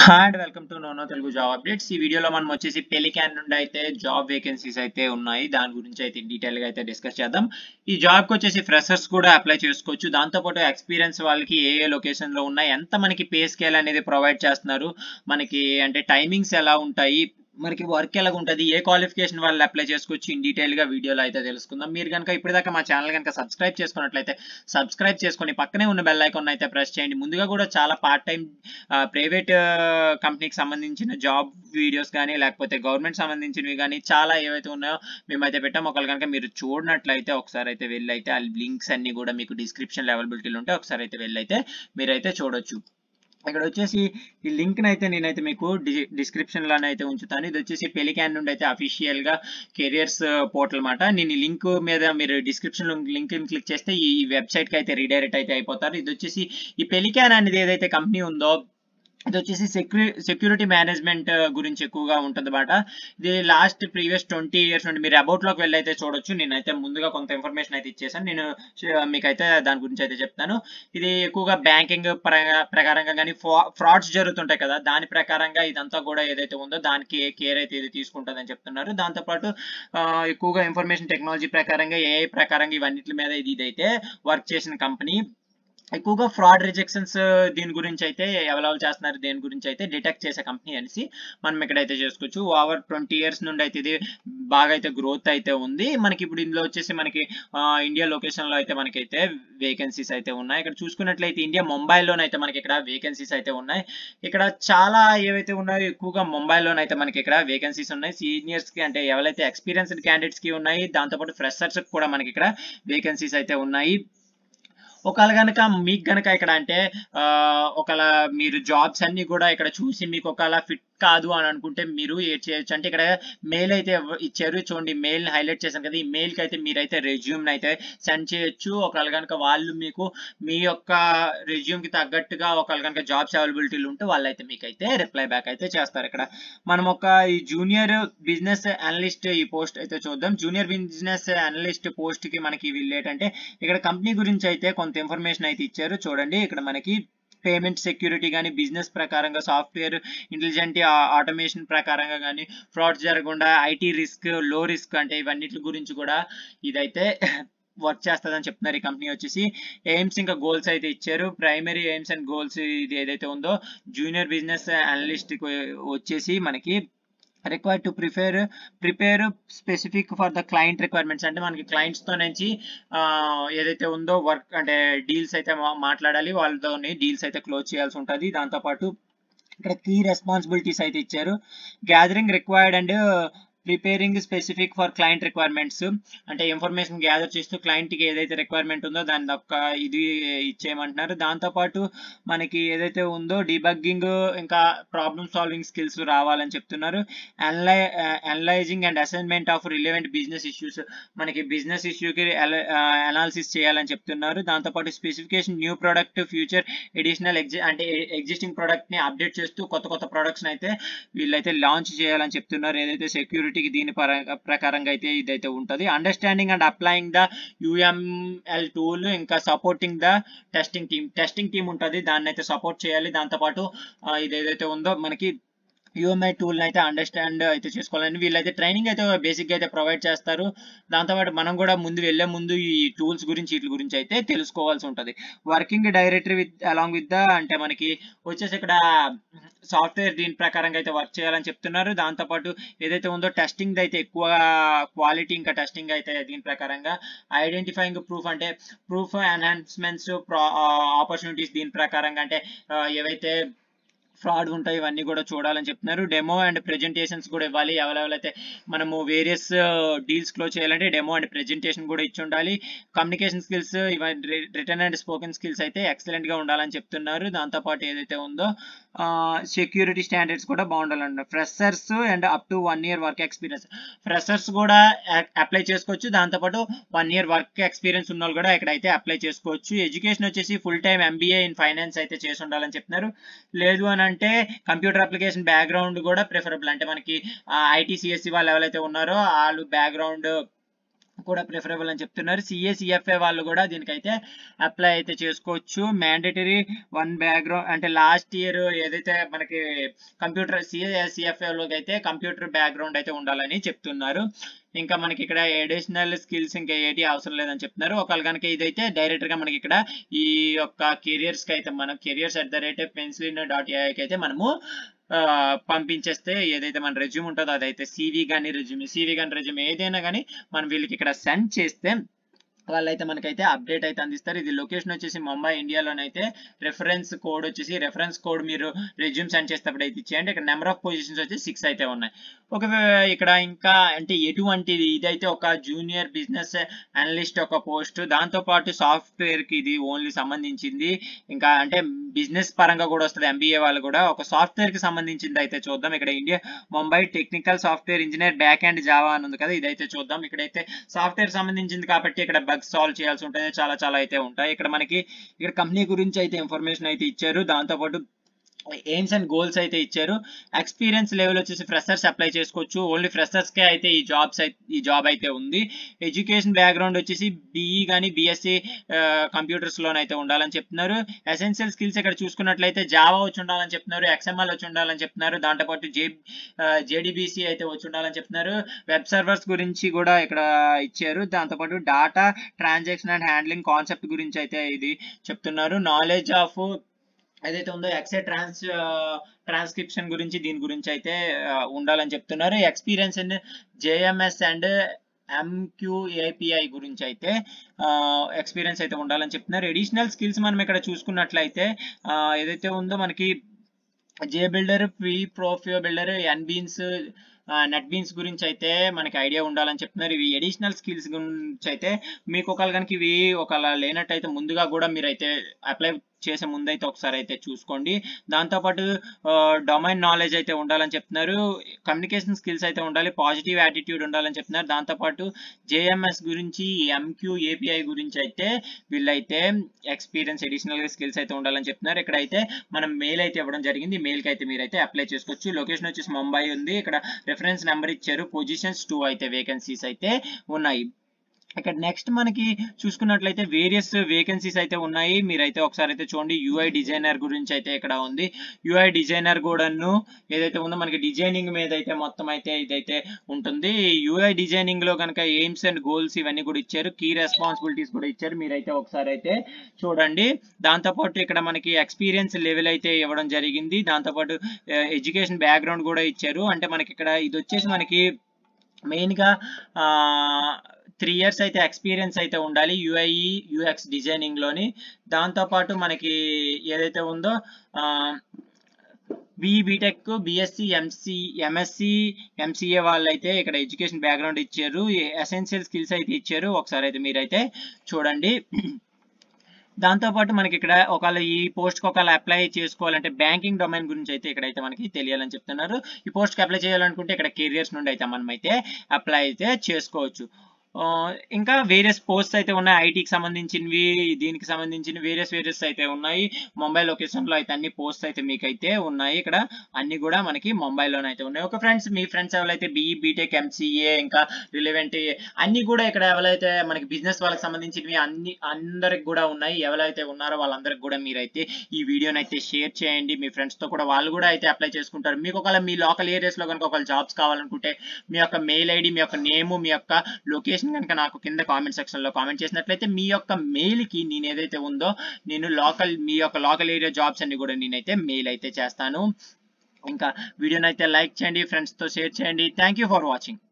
hi and welcome to నోనో Telugu job updates ఈ వీడియోలో మనం వచ్చేసి పెలికాన్ నుండి అయితే జాబ్ వేకెన్సీస్ అయితే ఉన్నాయి దాని గురించి అయితే డీటెయిల్ గా అయితే డిస్కస్ చేద్దాం ఈ జాబ్ కి వచ్చేసి ఫ్రెషర్స్ కూడా అప్లై చేసుకోవచ్చు దాంతో పాటు ఎక్స్పీరియన్స్ వాళ్ళకి ఏ ఏ లొకేషన్ లో ఉన్నాయి ఎంత మనకి పే స్కేల్ అనేది ప్రొవైడ్ చేస్తున్నారు మనకి అంటే టైమింగ్స్ ఎలా ఉంటాయి మనకి వర్క్ ఎలా ఉంటుంది ఏ క్వాలిఫికేషన్ వాళ్ళు అప్లై చేసుకోవచ్చు ఇన్ డీటెయిల్ గా వీడియోలో అయితే తెలుసుకుందాం మీరు కనుక ఇప్పటిదాకా మా ఛానల్ కనుక సబ్స్క్రైబ్ చేసుకున్నట్లయితే సబ్స్క్రైబ్ చేసుకొని పక్కనే ఉన్న బెల్ ఐకాన్ అయితే ప్రెస్ చేయండి ముందుగా కూడా చాలా పార్ట్ టైం ప్రైవేట్ కంపెనీకి సంబంధించిన జాబ్ వీడియోస్ కానీ లేకపోతే గవర్నమెంట్ సంబంధించినవి కానీ చాలా ఏవైతే ఉన్నాయో మేమైతే పెట్టాం ఒకవేళ కనుక మీరు చూడనట్లయితే ఒకసారి అయితే వెళ్ళి అయితే ఆ లింక్స్ అన్ని కూడా మీకు డిస్క్రిప్షన్ అవైలబిలిటీలో ఉంటే ఒకసారి అయితే వెళ్ళి అయితే మీరైతే చూడొచ్చు ఇక్కడ వచ్చేసి ఈ లింక్ అయితే నేనైతే మీకు డిస్క్రిప్షన్ లోనే అయితే ఉంచుతాను ఇది వచ్చేసి పెలికాన్ నుండి అయితే అఫీషియల్ గా కెరియర్స్ పోర్టల్ మాట నేను ఈ లింక్ మీద మీరు డిస్క్రిప్షన్ లింక్ క్లిక్ చేస్తే ఈ వెబ్సైట్ కి అయితే రీడైరెక్ట్ అయితే అయిపోతారు ఇది వచ్చేసి ఈ పెలికాన్ అనేది ఏదైతే కంపెనీ ఉందో ఇది వచ్చేసి సెక్యూ సెక్యూరిటీ మేనేజ్మెంట్ గురించి ఎక్కువగా ఉంటుంది అనమాట ఇది లాస్ట్ ప్రీవియస్ ట్వంటీ ఇయర్స్ నుండి మీరు అబౌట్ లోకి వెళ్ళి అయితే చూడొచ్చు నేనైతే ముందుగా కొంత ఇన్ఫర్మేషన్ అయితే ఇచ్చేసాను నేను మీకైతే దాని గురించి అయితే చెప్తాను ఇది ఎక్కువగా బ్యాంకింగ్ ప్రకారంగా కానీ ఫ్రాడ్స్ జరుగుతుంటాయి కదా దాని ప్రకారంగా ఇదంతా కూడా ఏదైతే ఉందో దానికి కేర్ అయితే ఇది తీసుకుంటుందని చెప్తున్నారు దాంతోపాటు ఎక్కువగా ఇన్ఫర్మేషన్ టెక్నాలజీ ప్రకారంగా ఏఐ ప్రకారంగా ఇవన్నిటి మీద ఇది ఇదైతే వర్క్ చేసిన కంపెనీ ఎక్కువగా ఫ్రాడ్ రిజెక్షన్స్ దీని గురించి అయితే ఎవరెవరు చేస్తున్నారు దేని గురించి అయితే డిటెక్ట్ చేసే కంపెనీ అనేసి మనం ఇక్కడైతే చేసుకోవచ్చు ఓవర్ ట్వంటీ ఇయర్స్ నుండి అయితే ఇది బాగా అయితే గ్రోత్ అయితే ఉంది మనకి ఇప్పుడు ఇందులో వచ్చేసి మనకి ఇండియా లొకేషన్ లో అయితే మనకైతే వేకెన్సీస్ అయితే ఉన్నాయి ఇక్కడ చూసుకున్నట్లయితే ఇండియా ముంబైలోనైతే మనకి ఇక్కడ వేకెన్సీస్ అయితే ఉన్నాయి ఇక్కడ చాలా ఏవైతే ఉన్నాయో ఎక్కువగా ముంబైలోనైతే మనకి ఇక్కడ వేకెన్సీస్ ఉన్నాయి సీనియర్స్ కి అంటే ఎవరైతే ఎక్స్పీరియన్స్డ్ క్యాండిడేట్స్ కి ఉన్నాయి దాంతోపాటు ఫ్రెషర్స్ కూడా మనకి ఇక్కడ వేకెన్సీస్ అయితే ఉన్నాయి ఒకవేళ కనుక మీకు కనుక ఇక్కడ అంటే ఒకవేళ మీరు జాబ్స్ అన్ని కూడా ఇక్కడ చూసి మీకు ఒకవేళ ఫిట్ కాదు అని అనుకుంటే మీరు ఏం చేయొచ్చు అంటే ఇక్కడ మెయిల్ అయితే ఇచ్చారు చూడండి మెయిల్ హైలైట్ చేశాను కదా ఈ మెయిల్ కి అయితే మీరైతే రెజ్యూమ్ అయితే సెండ్ చేయొచ్చు ఒకవేళ కనుక వాళ్ళు మీకు మీ యొక్క రెజ్యూమ్ కి తగ్గట్టుగా ఒకవేళ కనుక జాబ్స్ అవైలబిలిటీలు ఉంటే వాళ్ళు అయితే మీకు అయితే రిప్లై బ్యాక్ అయితే చేస్తారు ఇక్కడ మనం ఒక ఈ జూనియర్ బిజినెస్ అనలిస్ట్ ఈ పోస్ట్ అయితే చూద్దాం జూనియర్ బిజినెస్ అనలిస్ట్ పోస్ట్ కి మనకి వీళ్ళు ఏంటంటే ఇక్కడ కంపెనీ గురించి అయితే కొంత ఇన్ఫర్మేషన్ అయితే ఇచ్చారు చూడండి ఇక్కడ మనకి పేమెంట్ సెక్యూరిటీ కానీ బిజినెస్ ప్రకారంగా సాఫ్ట్వేర్ ఇంటెలిజెంట్ ఆటోమేషన్ ప్రకారంగా కానీ ఫ్రాడ్ జరగకుండా ఐటీ రిస్క్ లో రిస్క్ అంటే ఇవన్నిటి గురించి కూడా ఇదైతే వర్క్ చేస్తుందని చెప్తున్నారు ఈ కంపెనీ వచ్చేసి ఎయిమ్స్ ఇంకా గోల్స్ అయితే ఇచ్చారు ప్రైమరీ ఎయిమ్స్ అండ్ గోల్స్ ఇది ఏదైతే ఉందో జూనియర్ బిజినెస్ అనలిస్ట్ వచ్చేసి మనకి required to prepare prepare specific for the client requirements అంటే మనకి క్లయింట్స్ తో నుంచి ఏదైతే ఉందో వర్క్ అంటే డీల్స్ అయితే మాట్లాడాలి వాళ్ళతో డీల్స్ అయితే క్లోజ్ చేయాల్సి ఉంటుంది దాంతోపాటు ఇక్కడ కీ రెస్పాన్సిబిలిటీస్ అయితే ఇచ్చారు gathering required and preparing specific for client requirements అంటే ఇన్ఫర్మేషన్ గ్యాదర్ చేస్తూ క్లయింట్కి ఏదైతే రిక్వైర్మెంట్ ఉందో దాని ఒక్క ఇది ఇచ్చేయమంటున్నారు దాంతోపాటు మనకి ఏదైతే ఉందో డిబగ్గింగ్ ఇంకా ప్రాబ్లమ్ సాల్వింగ్ స్కిల్స్ రావాలని చెప్తున్నారు analy analysing and assignment of relevant business issues మనకి బిజినెస్ ఇష్యూకి అనాలిసిస్ చేయాలని చెప్తున్నారు దాంతోపాటు specification new product future additional exi అంటే ఎగ్జిస్టింగ్ ప్రోడక్ట్ ని అప్డేట్ చేస్తూ కొత్త కొత్త ప్రొడక్ట్స్ అయితే వీళ్ళైతే లాంచ్ చేయాలని చెప్తున్నారు ఏదైతే సెక్యూరిటీకి దీని ప్రకారంగా అయితే ఇదైతే ఉంటుంది understanding and applying the UML tool ఇంకా supporting the testing team testing team ఉంటుంది దాన్ని అయితే సపోర్ట్ చేయాలి దాంతోపాటు ఇది ఏదైతే ఉందో మనకి యూఎంఐ టూల్ అయితే అండర్స్టాండ్ అయితే చేసుకోవాలని వీళ్ళైతే ట్రైనింగ్ అయితే బేసిక్ అయితే ప్రొవైడ్ చేస్తారు దాంతోపాటు మనం కూడా ముందు వెళ్లే ముందు ఈ టూల్స్ గురించి వీటి గురించి అయితే తెలుసుకోవాల్సి ఉంటుంది working directory with along with the అంటే మనకి వచ్చేసి ఇక్కడ సాఫ్ట్వేర్ దీని ప్రకారంగా అయితే వర్క్ చేయాలని చెప్తున్నారు దాంతోపాటు ఏదైతే ఉందో టెస్టింగ్ అయితే ఎక్కువ క్వాలిటీ ఇంకా టెస్టింగ్ అయితే దీని ప్రకారంగా ఐడెంటిఫైయింగ్ ప్రూఫ్ అంటే ప్రూఫ్ ఎన్హాన్స్మెంట్స్ ఆపర్చునిటీస్ దీని ప్రకారంగా అంటే ఏవైతే ఫ్రాడ్ ఉంటాయి ఇవన్నీ కూడా చూడాలని చెప్తున్నారు డెమో అండ్ ప్రెజెంటేషన్స్ కూడా ఇవ్వాలి ఎవరెవరైతే మనము వేరియస్ డీల్స్ క్లోజ్ చేయాలంటే డెమో అండ్ ప్రెజెంటేషన్ కూడా ఇచ్చి ఉండాలి కమ్యూనికేషన్ స్కిల్స్ ఇవన్నీ రిటర్న్ అండ్ స్పోకెన్ స్కిల్స్ అయితే ఎక్సలెంట్ గా ఉండాలని చెప్తున్నారు దాంతోపాటు ఏదైతే ఉందో సెక్యూరిటీ స్టాండర్డ్స్ కూడా బాగుండాలన్నారు freshers and up to one year work experience freshers కూడా అప్లై చేసుకోవచ్చు దాంతోపాటు వన్ ఇయర్ వర్క్ ఎక్స్పీరియన్స్ ఉన్న వాళ్ళు కూడా ఇక్కడైతే అప్లై చేసుకోవచ్చు ఎడ్యుకేషన్ వచ్చేసి full time MBA in finance అయితే చేసి ఉండాలని చెప్తున్నారు లేదు అని అంటే కంప్యూటర్ అప్లికేషన్ బ్యాక్గ్రౌండ్ కూడా ప్రిఫరబుల్ అంటే మనకి ఐటీ సిఎస్సి వాళ్ళు ఎవరైతే ఉన్నారో వాళ్ళు బ్యాక్గ్రౌండ్ కూడా ప్రిఫరబుల్ అని చెప్తున్నారు సిఏ సిఎఫ్ఏ వాళ్ళు కూడా దీనికైతే అప్లై అయితే చేసుకోవచ్చు మ్యాండేటరీ వన్ బ్యాక్గ్రౌండ్ అంటే లాస్ట్ ఇయర్ ఏదైతే మనకి కంప్యూటర్ సిఏ సిఎఫ్ఏలోకి అయితే కంప్యూటర్ బ్యాక్గ్రౌండ్ అయితే ఉండాలని చెప్తున్నారు ఇంకా మనకి ఇక్కడ అడిషనల్ స్కిల్స్ ఇంకా ఏటి అవసరం లేదని చెప్తున్నారు ఒకవేళ కనుక ఇదైతే డైరెక్ట్ గా మనకి ఇక్కడ ఈ యొక్క కెరియర్స్ కి అయితే మనం careers at the rate penicillin dot ఏఐకి అయితే మనము ఆ, పంపించేస్తే ఏదైతే మన రెజ్యూమ్ ఉంటుందో అదైతే సివి కానీ రెజ్యూమ్ సివి కానీ రెజ్యూమ్ ఏదైనా కానీ మనం వీళ్ళకి ఇక్కడ సెండ్ చేస్తే వాళ్ళైతే మనకైతే అప్డేట్ అయితే అందిస్తారు ఇది లొకేషన్ వచ్చేసి ముంబై ఇండియాలోనైతే రెఫరెన్స్ కోడ్ వచ్చేసి రెఫరెన్స్ కోడ్ మీరు రెజ్యూమ్ సెండ్ చేసేటప్పుడు అయితే ఇచ్చేయండి ఇక్కడ నెంబర్ ఆఫ్ పొజిషన్స్ వచ్చి సిక్స్ అయితే ఉన్నాయి ఒక ఇక్కడ ఇంకా అంటే ఎటువంటిది ఇదైతే ఒక జూనియర్ బిజినెస్ అనలిస్ట్ ఒక పోస్ట్ దాంతో పాటు సాఫ్ట్వేర్ కి ఇది ఓన్లీ సంబంధించింది ఇంకా అంటే బిజినెస్ పరంగా కూడా వస్తుంది ఎంబీఏ వాళ్ళు కూడా ఒక సాఫ్ట్వేర్ కి సంబంధించింది అయితే చూద్దాం ఇక్కడ India Mumbai technical software engineer back and Java అని ఉంది కదా ఇదైతే చూద్దాం ఇక్కడైతే సాఫ్ట్వేర్ సంబంధించింది కాబట్టి ఇక్కడ బగ్ సాల్వ్ చేయాల్సి ఉంటుంది చాలా చాలా అయితే ఉంటాయి ఇక్కడ మనకి ఇక్కడ కంపెనీ గురించి అయితే ఇన్ఫర్మేషన్ అయితే ఇచ్చారు దాంతో పాటు ఎయిమ్స్ అండ్ గోల్స్ అయితే ఇచ్చారు ఎక్స్పీరియన్స్ లెవెల్ వచ్చేసి ఫ్రెషర్స్ అప్లై చేసుకోవచ్చు ఓన్లీ ఫ్రెషర్స్ కే అయితే ఈ జాబ్స్ ఈ జాబ్ అయితే ఉంది ఎడ్యుకేషన్ బ్యాక్గ్రౌండ్ వచ్చేసి బీఈ కానీ బీఎస్సీ కంప్యూటర్స్ లోనైతే ఉండాలని చెప్తున్నారు ఎసెన్షియల్ స్కిల్స్ ఇక్కడ చూసుకున్నట్లయితే జావా వచ్చి ఉండాలని చెప్తున్నారు ఎక్స్ఎంఎల్ వచ్చి ఉండాలని చెప్తున్నారు దాంతోపాటు జే జేడిబిసి అయితే వచ్చి ఉండాలని చెప్తున్నారు వెబ్ సర్వర్స్ గురించి కూడా ఇక్కడ ఇచ్చారు దాంతోపాటు data transaction and handling concept గురించి అయితే ఇది చెప్తున్నారు నాలెడ్జ్ ఆఫ్ ఏదైతే ఉందో ఎక్సే ట్రాన్స్ ట్రాన్స్క్రిప్షన్ గురించి దీని గురించి అయితే ఆ, ఉండాలని చెప్తున్నారు experience in JMS and MQ API గురించి అయితే ఎక్స్పీరియన్స్ అయితే ఉండాలని చెప్తున్నారు ఎడిషనల్ స్కిల్స్ మనం ఇక్కడ చూసుకున్నట్లయితే ఆ, ఏదైతే ఉందో మనకి జే బిల్డర్ ప్రీ ప్రోఫియో బిల్డర్ ఎన్బీన్స్ నెట్ బీన్స్ గురించి అయితే మనకి ఐడియా ఉండాలని చెప్తున్నారు ఇవి ఎడిషనల్ స్కిల్స్ గురించి అయితే మీకు ఒకవేళ కనుక ఇవి ఒకవేళ లేనట్టయితే ముందుగా కూడా మీరు అయితే అప్లై చేసే ముందైతే ఒకసారి అయితే చూసుకోండి దాంతోపాటు డొమైన్ నాలెడ్జ్ అయితే ఉండాలని చెప్తున్నారు కమ్యూనికేషన్ స్కిల్స్ అయితే ఉండాలి పాజిటివ్ యాటిట్యూడ్ ఉండాలని చెప్తున్నారు దాంతోపాటు జేఎంఎస్ గురించి ఎంక్యూ ఏపీఐ గురించి అయితే వీళ్ళైతే ఎక్స్పీరియన్స్ అడిషనల్ స్కిల్స్ అయితే ఉండాలని చెప్తున్నారు ఇక్కడైతే మనం మెయిల్ అయితే ఇవ్వడం జరిగింది మెయిల్ కి అయితే మీరైతే అప్లై చేసుకోవచ్చు లొకేషన్ వచ్చేసి ముంబై ఉంది ఇక్కడ రిఫరెన్స్ నెంబర్ ఇచ్చారు పొజిషన్స్ టూ అయితే వేకెన్సీస్ అయితే ఉన్నాయి ఇక్కడ నెక్స్ట్ మనకి చూసుకున్నట్లయితే వేరియస్ వేకెన్సీస్ అయితే ఉన్నాయి మీరైతే ఒకసారి అయితే చూడండి యూఐ డిజైనర్ గురించి అయితే ఇక్కడ ఉంది యూఐ డిజైనర్ కూడాను ఏదైతే ఉందో మనకి డిజైనింగ్ మీద అయితే మొత్తం అయితే ఇదైతే ఉంటుంది యూఐ డిజైనింగ్ లో కనుక ఎయిమ్స్ అండ్ గోల్స్ ఇవన్నీ కూడా ఇచ్చారు కీ రెస్పాన్సిబిలిటీస్ కూడా ఇచ్చారు మీరైతే ఒకసారి అయితే చూడండి దాంతోపాటు ఇక్కడ మనకి ఎక్స్పీరియన్స్ లెవెల్ అయితే ఇవ్వడం జరిగింది దాంతోపాటు ఎడ్యుకేషన్ బ్యాక్గ్రౌండ్ కూడా ఇచ్చారు అంటే మనకి ఇక్కడ ఇది వచ్చేసి మనకి మెయిన్ గా త్రీ ఇయర్స్ అయితే ఎక్స్పీరియన్స్ అయితే ఉండాలి యుఐఈ యుఎక్స్ డిజైనింగ్ లోని దాంతో పాటు మనకి ఏదైతే ఉందో BE BTech BSc MC MSc MCA వాళ్ళు అయితే ఇక్కడ ఎడ్యుకేషన్ బ్యాక్గ్రౌండ్ ఇచ్చారు ఎసెన్షియల్ స్కిల్స్ అయితే ఇచ్చారు ఒకసారి అయితే మీరైతే చూడండి దాంతోపాటు మనకి ఇక్కడ ఒకవేళ ఈ పోస్ట్ కి ఒకవేళ అప్లై చేసుకోవాలంటే బ్యాంకింగ్ డొమైన్ గురించి అయితే ఇక్కడైతే మనకి తెలియాలని చెప్తున్నారు ఈ పోస్ట్ కి అప్లై చేయాలనుకుంటే ఇక్కడ కెరియర్స్ నుండి అయితే మనం అయితే అప్లై అయితే చేసుకోవచ్చు ఆ, ఇంకా వేరియస్ పోస్ట్ అయితే ఉన్నాయి ఐటీకి సంబంధించినవి దీనికి సంబంధించిన వేరియస్ వేరియస్ అయితే ఉన్నాయి ముంబై లొకేషన్ లో అయితే అన్ని పోస్ట్ అయితే మీకు అయితే ఉన్నాయి ఇక్కడ అన్ని కూడా మనకి ముంబైలోనే అయితే ఉన్నాయి ఒక ఫ్రెండ్స్ మీ ఫ్రెండ్స్ ఎవరైతే బీఈ బీటెక్ ఎంసీఏ ఇంకా రిలవెంట్ అన్ని కూడా ఇక్కడ ఎవరైతే మనకి బిజినెస్ వాళ్ళకి సంబంధించినవి అన్ని అందరికి కూడా ఉన్నాయి ఎవరైతే ఉన్నారో వాళ్ళందరికి కూడా మీరైతే ఈ వీడియోని అయితే షేర్ చేయండి మీ ఫ్రెండ్స్ తో కూడా వాళ్ళు కూడా అయితే అప్లై చేసుకుంటారు మీకు ఒకవేళ మీ లోకల్ ఏరియాస్ లో కనుక ఒకవేళ జాబ్స్ కావాలనుకుంటే మీ యొక్క మెయిల్ ఐడి మీ యొక్క నేమ్ మీ యొక్క లొకేషన్ కనుక నాకు కింద కామెంట్ సెక్షన్ లో కామెంట్ చేసినట్లయితే మీ యొక్క మెయిల్ కి నేను ఏదైతే ఉందో నేను లోకల్ మీ యొక్క లోకల్ ఏరియా జాబ్స్ అన్ని కూడా నేనైతే మెయిల్ అయితే చేస్తాను ఇంకా వీడియోని అయితే లైక్ చేయండి ఫ్రెండ్స్ తో షేర్ చేయండి థ్యాంక్ ఫర్ వాచింగ్